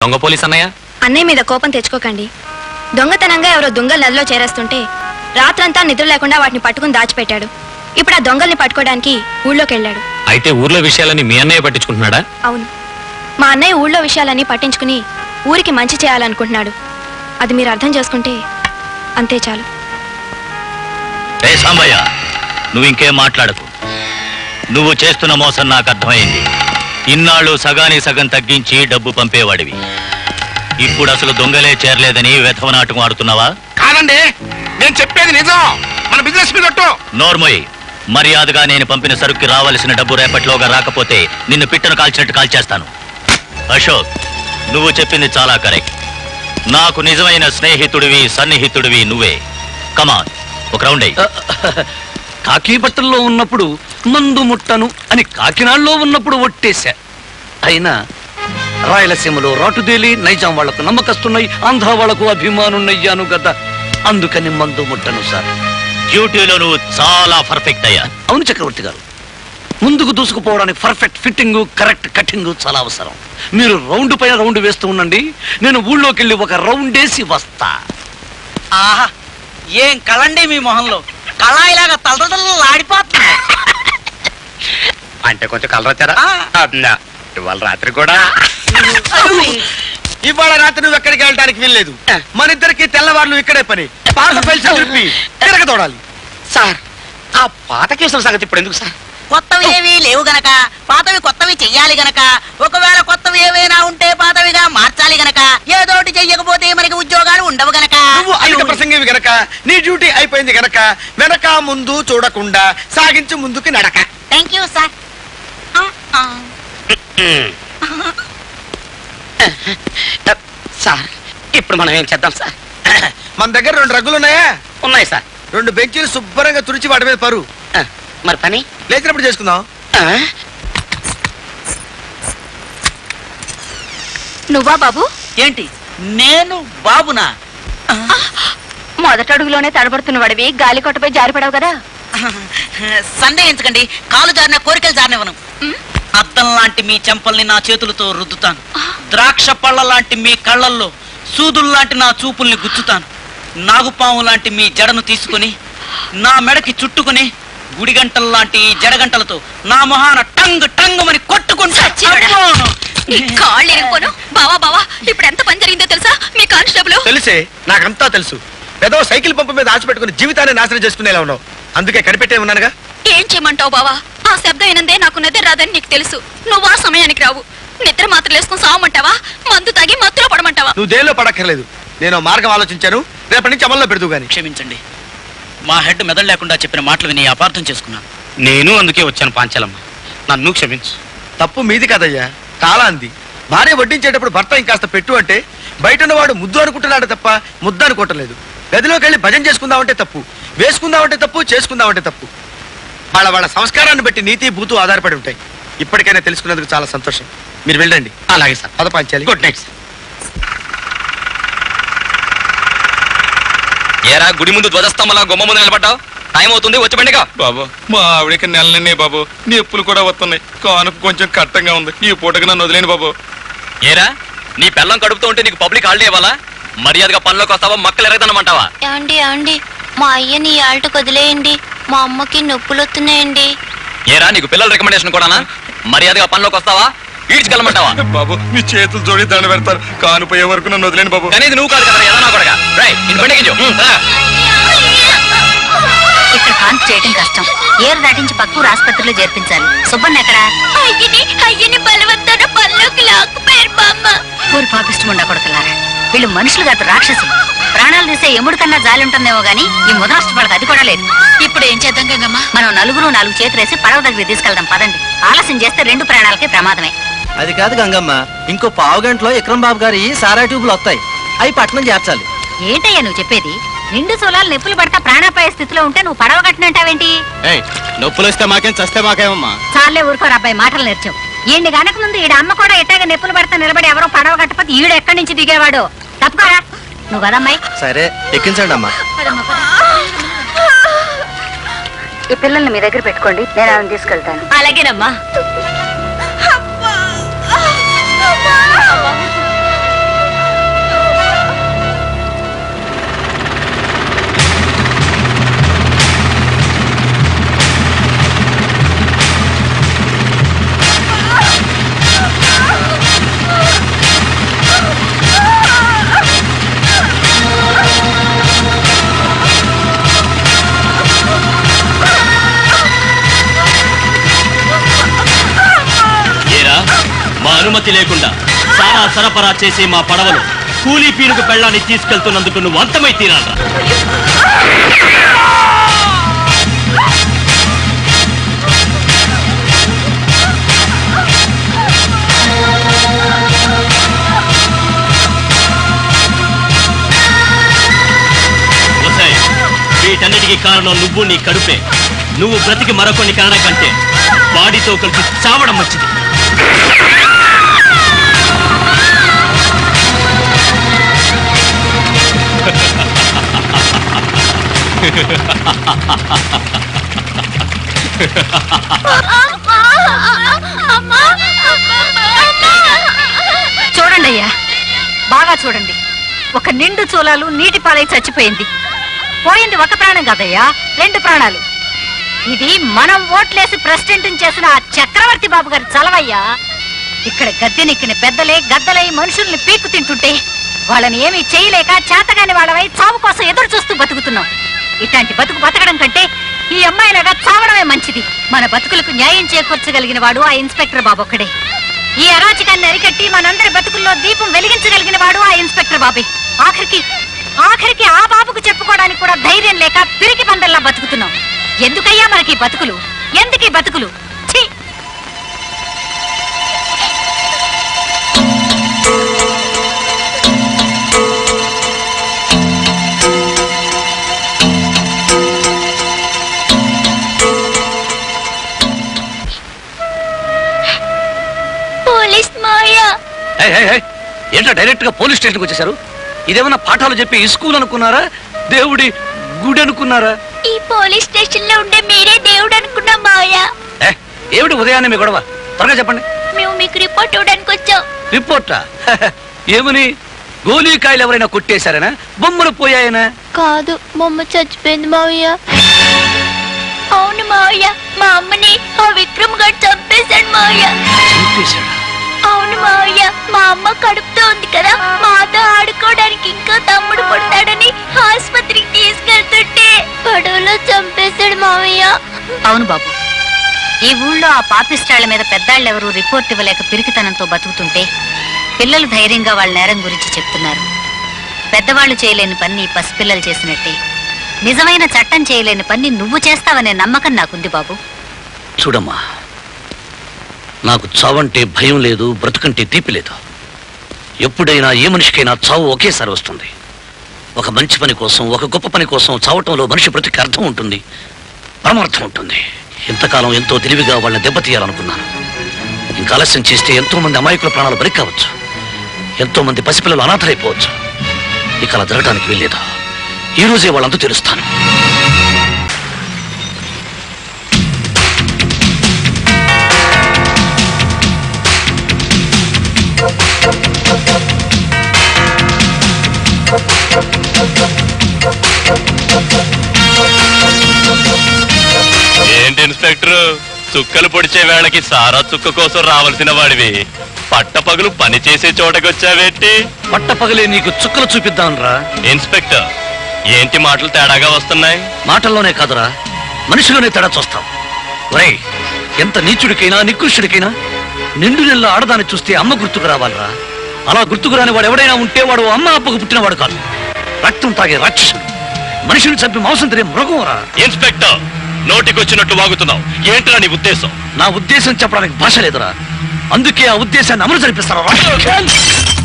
దొంగ పోలీస్ అన్నయ్య అన్నయ్య మీద కోపం తెచ్చుకోకండి దొంగతనంగా ఎవరో దొంగలు నదిలో చేరేస్తుంటే రాత్రంతా నిద్ర లేకుండా వాటిని పట్టుకుని దాచిపెట్టాడు ఇప్పుడు ఆ దొంగల్ని పట్టుకోవడానికి ఊళ్ళోకి వెళ్ళాడు అయితే ఊర్లో విషయాలని మీ అన్నయ్య పట్టించుకుంటున్నాడా అవును మా అన్నయ్య ఊళ్ళో విషయాలన్నీ పట్టించుకుని ఊరికి మంచి చేయాలనుకుంటున్నాడు అది మీరు అర్థం చేసుకుంటే అంతే చాలు రే సాంబయ్య నువ్వు ఇంకేం మాట్లాడకు నువ్వు చేస్తున్న మోసం నాకు అర్థమైంది ఇన్నాళ్ళు సగానికి సగం తగ్గించి డబ్బు పంపేవాడివి ఇప్పుడు అసలు దొంగలే చేరలేదని వెధవ నాటకం ఆడుతున్నావా కాదండి నేను చెప్పేది నిజం మన బిజినెస్ మీద ఒట్టు. నోర్మోయ్ మర్యాదగా నేను పంపిన సరుక్కి రావాల్సిన డబ్బు రేపటిలోగా రాకపోతే నిన్ను పిట్టను కాల్చినట్టు కాల్చేస్తాను అశోక్ నువ్వు చెప్పింది చాలా కరెక్ట్ నాకు నిజమైన స్నేహితుడివి సన్నిహితుడివి నువ్వే కమాన్ ఒక రౌండ్ అయ్యి కాకి బట్టల్లో ఉన్నప్పుడు మందు ముట్టను అని కాకినాడలో ఉన్నప్పుడు ఒట్టేశా అయినా రాయలసీమలో రాటుదేలి నైజాం వాళ్లకు నమ్మకస్తున్నాయి ఆంధ్ర వాళ్లకు అభిమానున్నయ్యాను కదా అందుకని మందు ముట్టను సార్ డ్యూటీలో నువ్వు చాలా పర్ఫెక్ట్ అయ్యా అవును చక్రవర్తి గారు ముందుకు దూసుకుపోవడానికి పర్ఫెక్ట్ ఫిట్టింగ్ కరెక్ట్ కటింగ్ చాలా అవసరం మీరు రౌండ్ పైన రౌండ్ వేస్తూ ఉండండి నేను ఊళ్ళోకి వెళ్ళి ఒక రౌండ్ వేసి వస్తా ఆహా ఏం కళండి మీ మొహంలో కళాయిలాగా తలతలాడిపోతుంది అంటే కొంచెం కలర్ వచ్చారా ఆ. అబ్బా, ఇవాళ రాత్రి కూడా ఇవాళ రాత్రి నువ్వు ఎక్కడికి వెళ్ళడానికి వీల్లేదు మన ఇద్దరికి తెల్లవారులు ఇక్కడే పని పాత ఫైల్స్ తిరిపి తిరగతోడాలి సార్ ఆ పాత కేసుల సంగతి ఇప్పుడు ఎందుకు సార్ కొత్తవి ఏవి లేవు గనక పాతవి కొత్తవి చెయ్యాలి గనక ఒకవేళ కొత్తవి ఏవైనా ఉంటే పాతవిగా మార్చాలి గనక ఏదోటి చెయ్యకపోతే మనకి ఉద్యోగాలు ఉండవు గనక నువ్వు అధిక ప్రసంగివి గనక నీ డ్యూటీ అయిపోయింది గనక వెనక ముందు చూడకుండా సాగించి ముందుకి నడక థ్యాంక్ యూ సార్ సార్ ఇప్పుడు మనం ఏం చేద్దాం సార్ మన దగ్గర రెండు రగ్గులు ఉన్నాయా ఉన్నాయి సార్ రెండు బెంచీలు శుభ్రంగా తుడిచి వాటి మీద పరు ఆ, మరి పని లేచినప్పుడు చేసుకుందాం ఆ, నువ్వా బాబు ఏంటి నేను బాబునా మొదటడుగులోనే తడబడుతున్న వాడివి గాలి కొట్టపై జారిపడవు కదా సందేహించకండి కాలు జారిన కోరికలు జారినవను అద్దం లాంటి మీ చెంపల్ని నా చేతులతో రుద్దుతాను ద్రాక్ష పళ్ళ లాంటి మీ కళ్ళల్లో సూదుల్లాంటి నా చూపుల్ని గుచ్చుతాను నాగుపాము లాంటి మీ జడను తీసుకుని నా మెడకి చుట్టుకుని గుడిగంటల లాంటి ఈ జడగంటలతో నా మొహాన టంగ్ టంగ్ అని కొట్టుకుంటా కాళ్ళు ఇరిగిపోను బావా బావా ఇప్పుడు ఎంత పని జరిగిందో తెలుసా మీ కానిస్టేబుల్ తెలిసే నాకంతా తెలుసు ఏదో సైకిల్ పంపు మీద ఆశ పెట్టుకుని జీవితాన్ని నాశనం చేసుకునేలా ఉన్నావు అందుకే కనిపెట్టే ఉన్నానుగా ఏం చేయమంటావు బావా ఆ శబ్దం అయినందే నాకు నిద్ర రాదని నీకు తెలుసు నువ్వు ఆ సమయానికి రావు నిద్ర మాత్రం వేసుకుని సావమంటావా మందు తాగి మత్తులో పడమంటావా నువ్వు దేనిలో పడక్కర్లేదు నేను ఓ మార్గం ఆలోచించాను రేపటి నుంచి అమల్లో పెడుతూ గాని క్షమించండి మా హెడ్ మెదడు లేకుండా చెప్పిన మాటలు విని అపార్థం చేసుకున్నాను నేను అందుకే వచ్చాను పాంచాలమ్మ నన్ను క్షమించు తప్పు మీది కదయ్యా కాలాంది భార్య వడ్డించేటప్పుడు భర్త ఇంకాస్త పెట్టు అంటే బయట ఉన్నవాడు ముద్దు అనుకుంటున్నాడు తప్ప ముద్ద అనుకోవట్లేదు గదిలోకి వెళ్ళి భజన చేసుకుందామంటే తప్పు వేసుకుందామంటే తప్పు చేసుకుందామంటే తప్పు వాళ్ళ వాళ్ళ సంస్కారాన్ని బట్టి నీతి భూతు ఆధారపడి ఉంటాయి ఇప్పటికైనా తెలుసుకున్నందుకు చాలా సంతోషం మీరు వెళ్ళండి అలాగే సార్ పద పాంచాలి గుడ్ నైట్ సార్ ఏరా గుడి ముందు ధ్వజస్తంభంలా గుమ్మ ముందు నిలబడ్డావు టైం అవుతుంది వచ్చి బండిగా బాబు మా ఆవిడకి నెల నిన్నే బాబు నీ ఎప్పులు కూడా వస్తున్నాయి కానుక కొంచెం కట్టంగా ఉంది ఈ పూటకి నన్ను వదిలేను బాబు ఏరా నీ పెళ్ళం కడుపుతూ ఉంటే నీకు పబ్లిక్ హాలిడే ఇవ్వాలా మర్యాదగా పనిలోకి వస్తావా మక్కలు ఎరగదనమంటావా ఏమండి ఏమండి మా అయ్యని ఆల్టకు వదిలేయండి మా అమ్మకి నొప్పులు వస్తున్నాయండి ఏరా నీకు పిల్లల రికమెండేషన్ కూడానా మర్యాదగా పనిలోకి వస్తావా ఈడ్చుకెళ్ళమంటావా బాబు మీ చేతులు జోడి దండ పెడతారు కానుపోయే వరకు నన్ను వదిలేను బాబు కానీ ఇది నువ్వు కాదు కదా ఏదన్నా కూడా రైట్ ఇంటి బండికి ఇక్కడ కాన్పు చేయటం కష్టం ఏరు దాటించి పక్కూరు ఆసుపత్రిలో చేర్పించాలి సుబ్బన్న ఎక్కడ అయ్యని అయ్యని బలవంతాన పనిలోకి లాక్కుపోయారు బామ్మ ఊరి పాపిష్టం ఉండకూడదులారా వీళ్ళు మనుషులు కాదు రాక్షసులు ప్రాణాలు తీసే ఎముడు కన్నా జాలి ఉంటుందేమో గానీ ఈ ముదనష్ట వాళ్ళకి అది కూడా లేదు ఇప్పుడు ఏం చేద్దాం గంగమ్మ మనం నలుగురు నాలుగు చేతులేసి పడవ దగ్గర తీసుకెళ్దాం పదండి ఆలస్యం చేస్తే రెండు ప్రాణాలకి ప్రమాదమే అది కాదు గంగమ్మ ఇంకో పావు గంటలో విక్రమ్ బాబు గారి సారా ట్యూబులు వస్తాయి అవి పట్నం చేర్చాలి ఏంటయ్యా నువ్వు చెప్పేది నిండు సోలాలు నొప్పులు పడతా ప్రాణాపాయ స్థితిలో ఉంటే నువ్వు పడవ కట్టినంటావేంటి నొప్పులు వస్తే మాకేం చస్తే మాకేమమ్మా చాలే ఊరుకోరు అబ్బాయి మాటలు నేర్చావు ఈయన గనక ముందు ఈడ అమ్మ కూడా ఎట్టాగా నొప్పులు పడతా నిలబడి ఎవరో పడవ కట్టపోతే ఈడు ఎక్కడి నుంచి దిగేవాడు తప్పుకోరా నువ్వు కదమ్మాయి సరే ఎక్కించండి అమ్మా ఈ పిల్లల్ని మీ దగ్గర పెట్టుకోండి నేను ఆమెను తీసుకెళ్తాను అలాగేనమ్మా అనుమతి లేకుండా సారా సరఫరా చేసే మా పడవలు కూలీ పీనుకు పెళ్ళాన్ని తీసుకెళ్తున్నందుకు నువ్వు అంతమై తీరాలా ఒసేయ్, వీటన్నిటికీ కారణం నువ్వు నీ కడుపే నువ్వు బ్రతికి మరొకని కారణ కంటే వాడితో కలిసి చావడం మంచిది చూడండి అయ్యా బాగా చూడండి ఒక నిండు చూలాలు నీటి పాలై చచ్చిపోయింది పోయింది ఒక ప్రాణం కదయ్యా రెండు ప్రాణాలు ఇది మనం ఓట్లేసి ప్రెసిడెంట్ చేసిన ఆ చక్రవర్తి బాబు గారి చలవయ్యా ఇక్కడ గద్దెనెక్కిన పెద్దలే గద్దలై మనుషుల్ని పీక్కు తింటుంటే వాళ్ళని ఏమీ చేయలేక చేతగాని వాళ్ళవై చావు కోసం ఎదురు చూస్తూ బతుకుతున్నాం ఇట్లాంటి బతుకు బతకడం కంటే ఈ అమ్మాయిలాగా చావడమే మంచిది మన బతుకులకు న్యాయం చేకూర్చగలిగిన వాడు ఆ ఇన్స్పెక్టర్ బాబు ఒక్కడే ఈ అరాచకాన్ని అరికట్టి మనందరి బతుకుల్లో దీపం వెలిగించగలిగిన వాడు ఆ ఇన్స్పెక్టర్ బాబే ఆఖరికి ఆఖరికి ఆ బాబుకు చెప్పుకోవడానికి కూడా ధైర్యం లేక పిరికి పందల్లా బతుకుతున్నాం ఎందుకయ్యా మనకి ఈ బతుకులు ఎందుకు ఈ బతుకులు ఛీ పోలీస్ మాయా ఏయ్, ఏయ్, ఏయ్, ఏంటో డైరెక్ట్ గా పోలీస్ స్టేషన్కి వచ్చేసారు ఇదేమన్నా పాఠాలు చెప్పి ఈ స్కూల్ అనుకున్నారా దేవుడి గుడి అనుకున్నారా ఈ పోలీస్ స్టేషన్ లో ఉండే మీరే దేవుడు అనుకున్నా మాయా ఏ, ఏమిటి ఉదయాన్నే మీ గొడవ త్వరగా చెప్పండి మేము మీకు రిపోర్ట్ ఇవ్వడానికి వచ్చాం రిపోర్టా ఏమని గోలీకాయలు ఎవరైనా కొట్టేశారనా బొమ్మలు పోయాయనా కాదు మా అమ్మ చచ్చిపోయింది మావయ్య అవును మావయ్య మా అమ్మని ఆ విక్రమ్ గారు చంపేశాడు మావయ్య చంపేశాడా అవును మావయ్య మా అమ్మ కడుపుతో ఉంది కదా మాతో ఆడుకోవడానికి ఇంకా తమ్ముడు పుడతాడని ఆసుపత్రికి తీసుకెళ్తుంటే పడవలో చంపేశాడు మావయ్య అవును బాబు ఈ ఊళ్ళో ఆ పాపిస్టాళ్ల మీద పెద్దాళ్ళెవరూ రిపోర్ట్ ఇవ్వలేక పిరికితనంతో బతుకుతుంటే పిల్లలు ధైర్యంగా వాళ్ళ నేరం గురించి చెప్తున్నారు పెద్దవాళ్ళు చేయలేని పని పసిపిల్లలు చేసినట్టే నిజమైన చట్టం చేయలేని పని నువ్వు చేస్తావనే నమ్మకం నాకుంది బాబు చూడమ్మా నాకు చావంటే భయం లేదు బ్రతుకంటే తీపి లేదు ఎప్పుడైనా ఏ మనిషికైనా చావు ఒకేసారి వస్తుంది ఒక మంచి పని కోసం ఒక గొప్ప పని కోసం చావటంలో మనిషి బ్రతికి అర్థం ఉంటుంది పరమార్థం ఉంటుంది ఇంతకాలం ఎంతో తెలివిగా వాళ్ళని దెబ్బతీయాలనుకున్నాను ఇంకా ఆలస్యం చేస్తే ఎంతో మంది అమాయకుల ప్రాణాలు బలి కావచ్చు ఎంతో మంది పసిపిల్లలు అనాథలైపోవచ్చు ఇక అలా జరగడానికి వీల్లేదు ఈ రోజే వాళ్ళంతా తెలుస్తాను ఏంటి ఇన్స్పెక్టర్ చుక్కలు పొడిచే వేళకి సారా చుక్క కోసం రావాల్సిన వాడివి పట్టపగలు పని చేసే చోటకొచ్చావేంటి పట్టపగలే నీకు చుక్కలు చూపిద్దాం రా ఇన్స్పెక్టర్ ఏంటి మాటలు తేడాగా వస్తున్నాయి మాటల్లోనే కాదురా మనిషిలోనే తేడా చూస్తాం ఒరేయ్ ఎంత నీచుడికైనా నికృష్టుడికైనా నిండు నెల ఆడదాన్ని చూస్తే అమ్మ గుర్తుకు రావాలిరా అలా గుర్తుకు రాని వాడు ఎవడైనా ఉంటే వాడు అమ్మ అప్పకు పుట్టినవాడు కాదు రక్తం తాగే రాక్షసుడు మనిషిని చంపి మాంసం తినే మృగం రా ఇన్స్పెక్టర్ నోటికొచ్చినట్లు వాగుతున్నావు ఏంట్రా నీ ఉద్దేశం నా ఉద్దేశం చెప్పడానికి భాష లేదురా అందుకే ఆ ఉద్దేశాన్ని అమలు జరిపిస్తారా